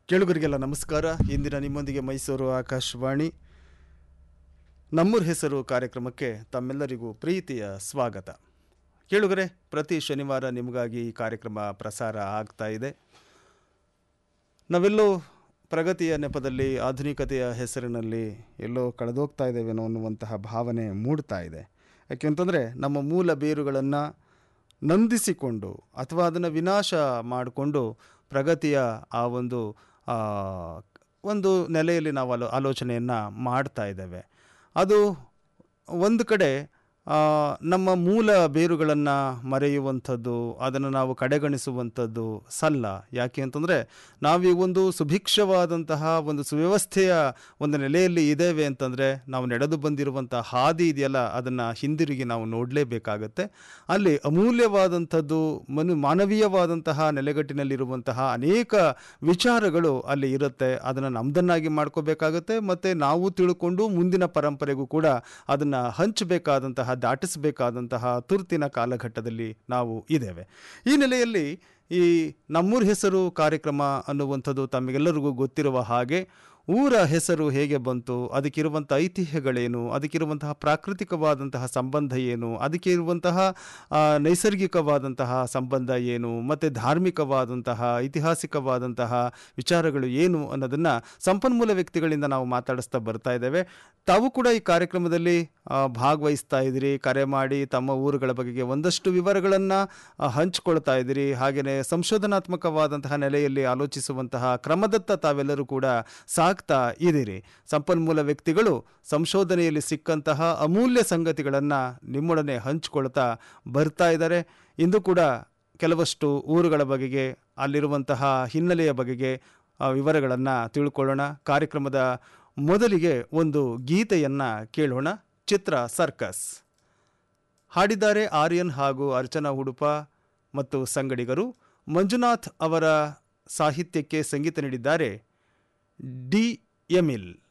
ಕೇಳುಗರಿಗೆಲ್ಲ ನಮಸ್ಕಾರ ಇಂದಿನ ನಿಮ್ಮೊಂದಿಗೆ ಮೈಸೂರು ಆಕಾಶವಾಣಿ ನಮ್ಮೂರ ಹೆಸರು ಕಾರ್ಯಕ್ರಮಕ್ಕೆ ತಮ್ಮೆಲ್ಲರಿಗೂ ಪ್ರೀತಿಯ ಸ್ವಾಗತ ಕೇಳುಗರೆ ಪ್ರತಿ ಶನಿವಾರ ನಿಮಗಾಗಿ ಈ ಕಾರ್ಯಕ್ರಮ ಪ್ರಸಾರ ಆಗ್ತಾ ಇದೆ ನಾವೆಲ್ಲೋ ಪ್ರಗತಿಯ ನೆಪದಲ್ಲಿ ಆಧುನಿಕತೆಯ ಹೆಸರಿನಲ್ಲಿ ಎಲ್ಲೋ ಕಳೆದೋಗ್ತಾ ಇದ್ದೇವೇನೋ ಅನ್ನುವಂತಹ ಭಾವನೆ ಮೂಡ್ತಾ ಇದೆ ಯಾಕೆಂತಂದರೆ ನಮ್ಮ ಮೂಲ ಬೇರುಗಳನ್ನು ನಂದಿಸಿಕೊಂಡು ಅಥವಾ ಅದನ್ನು ವಿನಾಶ ಮಾಡಿಕೊಂಡು ಪ್ರಗತಿಯ ಆ ಒಂದು ಆ, ಒಂದು ನೆಲೆಯಲ್ಲಿ ನಾವು ಆಲೋ ಆಲೋಚನೆಯನ್ನು ಮಾಡ್ತಾ ಇದ್ದೇವೆ ಅದು ಒಂದು ಕಡೆ ಆ, ನಮ್ಮ ಮೂಲ ಬೇರುಗಳನ್ನು ಮರೆಯುವಂಥದ್ದು ಅದನ್ನು ನಾವು ಕಡೆಗಣಿಸುವಂಥದ್ದು ಸಲ್ಲ ಯಾಕೆ ಅಂತಂದರೆ ನಾವೀ ಒಂದು ಸುಭಿಕ್ಷವಾದಂತಹ ಒಂದು ಸುವ್ಯವಸ್ಥೆಯ ಒಂದು ನೆಲೆಯಲ್ಲಿ ಇದ್ದೇವೆ ಅಂತಂದರೆ ನಾವು ನಡೆದು ಬಂದಿರುವಂಥ ಹಾದಿ ಇದೆಯಲ್ಲ ಅದನ್ನು ಹಿಂದಿರುಗಿ ನಾವು ನೋಡಲೇಬೇಕಾಗತ್ತೆ ಅಲ್ಲಿ ಅಮೂಲ್ಯವಾದಂಥದ್ದು ಮನು ಮಾನವೀಯವಾದಂತಹ ನೆಲೆಗಟ್ಟಿನಲ್ಲಿರುವಂತಹ ಅನೇಕ ವಿಚಾರಗಳು ಅಲ್ಲಿ ಇರುತ್ತೆ ಅದನ್ನು ನಮ್ಮದನ್ನಾಗಿ ಮಾಡ್ಕೋಬೇಕಾಗತ್ತೆ ಮತ್ತು ನಾವು ತಿಳ್ಕೊಂಡು ಮುಂದಿನ ಪರಂಪರೆಗೂ ಕೂಡ ಅದನ್ನು ಹಂಚಬೇಕಾದಂತಹ ದಾಟಿಸಬೇಕಾದಂತಹ ತುರ್ತಿನ ಕಾಲಘಟ್ಟದಲ್ಲಿ ನಾವು ಇದ್ದೇವೆ ಈ ನೆಲೆಯಲ್ಲಿ ಈ ನಮ್ಮೂರ ಹೆಸರು ಕಾರ್ಯಕ್ರಮ ಅನ್ನುವಂಥದ್ದು ತಮಗೆಲ್ಲರಿಗೂ ಗೊತ್ತಿರುವ ಹಾಗೆ ಊರ ಹೆಸರು ಹೇಗೆ ಬಂತು ಅದಕ್ಕಿರುವಂಥ ಐತಿಹ್ಯಗಳೇನು ಅದಕ್ಕಿರುವಂತಹ ಪ್ರಾಕೃತಿಕವಾದಂತಹ ಸಂಬಂಧ ಏನು ಅದಕ್ಕೆ ಇರುವಂತಹ ಆ, ನೈಸರ್ಗಿಕವಾದಂತಹ ಸಂಬಂಧ ಏನು ಮತ್ತು ಧಾರ್ಮಿಕವಾದಂತಹ ಐತಿಹಾಸಿಕವಾದಂತಹ ವಿಚಾರಗಳು ಏನು ಅನ್ನೋದನ್ನು ಸಂಪನ್ಮೂಲ ವ್ಯಕ್ತಿಗಳಿಂದ ನಾವು ಮಾತಾಡಿಸ್ತಾ ಬರ್ತಾ ಇದ್ದೇವೆ ತಾವು ಕೂಡ ಈ ಕಾರ್ಯಕ್ರಮದಲ್ಲಿ ಆ, ಭಾಗವಹಿಸ್ತಾ ಇದ್ದೀರಿ ಕರೆ ಮಾಡಿ ತಮ್ಮ ಊರುಗಳ ಬಗೆಗೆ ಒಂದಷ್ಟು ವಿವರಗಳನ್ನು ಹಂಚ್ಕೊಳ್ತಾ ಇದ್ದೀರಿ ಹಾಗೆಯೇ ಸಂಶೋಧನಾತ್ಮಕವಾದಂತಹ ನೆಲೆಯಲ್ಲಿ ಆಲೋಚಿಸುವಂತಹ ಕ್ರಮದತ್ತ ತಾವೆಲ್ಲರೂ ಕೂಡ ಸಾಗ್ತಾ ಇದ್ದೀರಿ ಸಂಪನ್ಮೂಲ ವ್ಯಕ್ತಿಗಳು ಸಂಶೋಧನೆಯಲ್ಲಿ ಸಿಕ್ಕಂತಹ ಅಮೂಲ್ಯ ಸಂಗತಿಗಳನ್ನು ನಿಮ್ಮೊಡನೆ ಹಂಚ್ಕೊಳ್ತಾ ಬರ್ತಾ ಇದ್ದಾರೆ ಇಂದು ಕೂಡ ಕೆಲವಷ್ಟು ಊರುಗಳ ಬಗೆಗೆ ಅಲ್ಲಿರುವಂತಹ ಹಿನ್ನೆಲೆಯ ಬಗೆಗೆ ವಿವರಗಳನ್ನು ತಿಳ್ಕೊಳ್ಳೋಣ ಕಾರ್ಯಕ್ರಮದ ಮೊದಲಿಗೆ ಒಂದು ಗೀತೆಯನ್ನು ಕೇಳೋಣ ಚಿತ್ರ ಸರ್ಕಸ್ ಹಾಡಿದ್ದಾರೆ ಆರ್ಯನ್ ಹಾಗೂ ಅರ್ಚನಾ ಉಡುಪ ಮತ್ತು ಸಂಗಡಿಗರು ಮಂಜುನಾಥ್ ಅವರ ಸಾಹಿತ್ಯಕ್ಕೆ ಸಂಗೀತ ನೀಡಿದ್ದಾರೆ ಡಿ ಎಮಿಲ್